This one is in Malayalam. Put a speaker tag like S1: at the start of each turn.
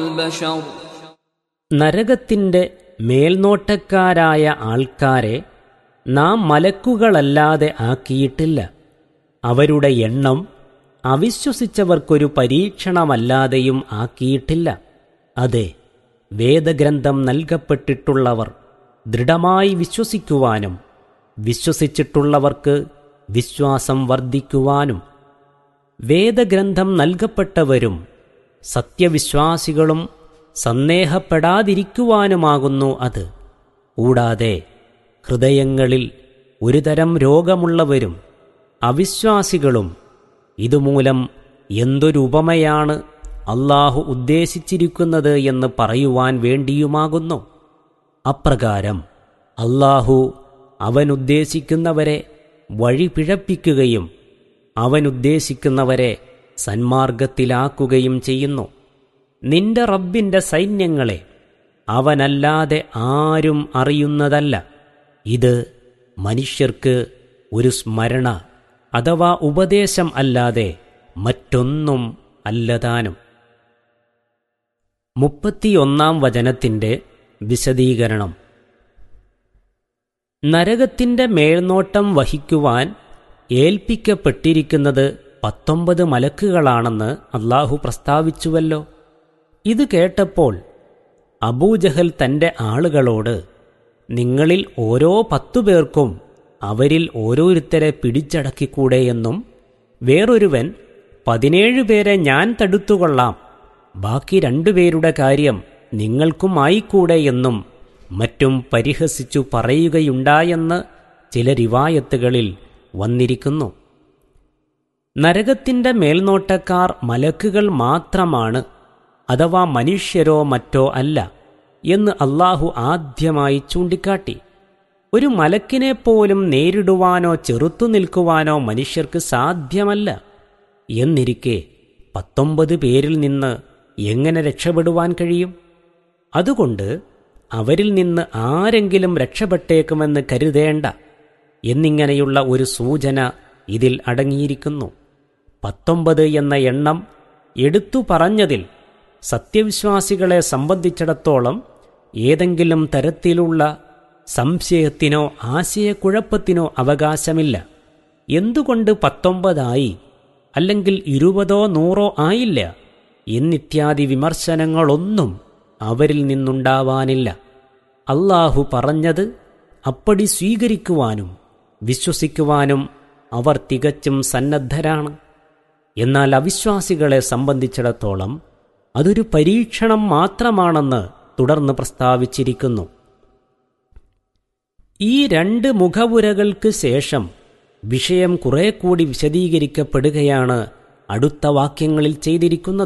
S1: البشر
S2: നരകത്തിന്റെ മേൽനോട്ടക്കാരായ ആൾക്കാരെ നാം മലക്കുകളല്ലാതെ ആക്കിയിട്ടില്ല അവരുടെ എണ്ണം അവിശ്വസിച്ചവർക്കൊരു പരീക്ഷണമല്ലാതെയും ആക്കിയിട്ടില്ല അതെ വേദഗ്രന്ഥം നൽകപ്പെട്ടിട്ടുള്ളവർ ദൃഢമായി വിശ്വസിക്കുവാനും വിശ്വസിച്ചിട്ടുള്ളവർക്ക് വിശ്വാസം വർദ്ധിക്കുവാനും വേദഗ്രന്ഥം നൽകപ്പെട്ടവരും സത്യവിശ്വാസികളും സന്ദേഹപ്പെടാതിരിക്കുവാനുമാകുന്നു അത് കൂടാതെ ഹൃദയങ്ങളിൽ ഒരുതരം രോഗമുള്ളവരും അവിശ്വാസികളും ഇതുമൂലം എന്തൊരു ഉപമയാണ് അള്ളാഹു ഉദ്ദേശിച്ചിരിക്കുന്നത് എന്ന് പറയുവാൻ വേണ്ടിയുമാകുന്നു അപ്രകാരം അള്ളാഹു അവനുദ്ദേശിക്കുന്നവരെ വഴി പിഴപ്പിക്കുകയും അവനുദ്ദേശിക്കുന്നവരെ സന്മാർഗത്തിലാക്കുകയും ചെയ്യുന്നു നിന്റെ റബ്ബിന്റെ സൈന്യങ്ങളെ അവനല്ലാതെ ആരും അറിയുന്നതല്ല ഇത് മനുഷ്യർക്ക് ഒരു സ്മരണ അഥവാ ഉപദേശം അല്ലാതെ മറ്റൊന്നും അല്ലതാനും മുപ്പത്തിയൊന്നാം വചനത്തിന്റെ വിശദീകരണം നരകത്തിന്റെ മേൽനോട്ടം വഹിക്കുവാൻ ഏൽപ്പിക്കപ്പെട്ടിരിക്കുന്നത് പത്തൊമ്പത് മലക്കുകളാണെന്ന് അള്ളാഹു പ്രസ്താവിച്ചുവല്ലോ ഇത് കേട്ടപ്പോൾ അബൂജഹൽ തന്റെ ആളുകളോട് നിങ്ങളിൽ ഓരോ പത്തു പേർക്കും അവരിൽ ഓരോരുത്തരെ പിടിച്ചടക്കിക്കൂടെയെന്നും വേറൊരുവൻ പതിനേഴ് പേരെ ഞാൻ തടുത്തുകൊള്ളാം ബാക്കി രണ്ടുപേരുടെ കാര്യം നിങ്ങൾക്കും ആയിക്കൂടെ എന്നും മറ്റും പരിഹസിച്ചു പറയുകയുണ്ടായെന്ന് ചില റിവായത്തുകളിൽ വന്നിരിക്കുന്നു നരകത്തിന്റെ മേൽനോട്ടക്കാർ മലക്കുകൾ മാത്രമാണ് അഥവാ മനുഷ്യരോ മറ്റോ അല്ല എന്ന് അള്ളാഹു ആദ്യമായി ചൂണ്ടിക്കാട്ടി ഒരു മലക്കിനെ പോലും നേരിടുവാനോ ചെറുത്തു നിൽക്കുവാനോ മനുഷ്യർക്ക് സാധ്യമല്ല എന്നിരിക്കെ പത്തൊമ്പത് പേരിൽ നിന്ന് എങ്ങനെ രക്ഷപ്പെടുവാൻ കഴിയും അതുകൊണ്ട് അവരിൽ നിന്ന് ആരെങ്കിലും രക്ഷപ്പെട്ടേക്കുമെന്ന് കരുതേണ്ട എന്നിങ്ങനെയുള്ള ഒരു സൂചന ഇതിൽ അടങ്ങിയിരിക്കുന്നു പത്തൊമ്പത് എന്ന എണ്ണം എടുത്തു പറഞ്ഞതിൽ സത്യവിശ്വാസികളെ സംബന്ധിച്ചിടത്തോളം ഏതെങ്കിലും തരത്തിലുള്ള സംശയത്തിനോ ആശയക്കുഴപ്പത്തിനോ അവകാശമില്ല എന്തുകൊണ്ട് പത്തൊമ്പതായി അല്ലെങ്കിൽ ഇരുപതോ നൂറോ ആയില്ല എന്നിത്യാദി വിമർശനങ്ങളൊന്നും അവരിൽ നിന്നുണ്ടാവാനില്ല അള്ളാഹു പറഞ്ഞത് അപ്പടി സ്വീകരിക്കുവാനും വിശ്വസിക്കുവാനും അവർ തികച്ചും സന്നദ്ധരാണ് എന്നാൽ അവിശ്വാസികളെ സംബന്ധിച്ചിടത്തോളം അതൊരു പരീക്ഷണം മാത്രമാണെന്ന് തുടർന്ന് പ്രസ്താവിച്ചിരിക്കുന്നു ഈ രണ്ട് മുഖവുരകൾക്ക് ശേഷം വിഷയം കുറെ കൂടി വിശദീകരിക്കപ്പെടുകയാണ് അടുത്ത വാക്യങ്ങളിൽ ചെയ്തിരിക്കുന്നത്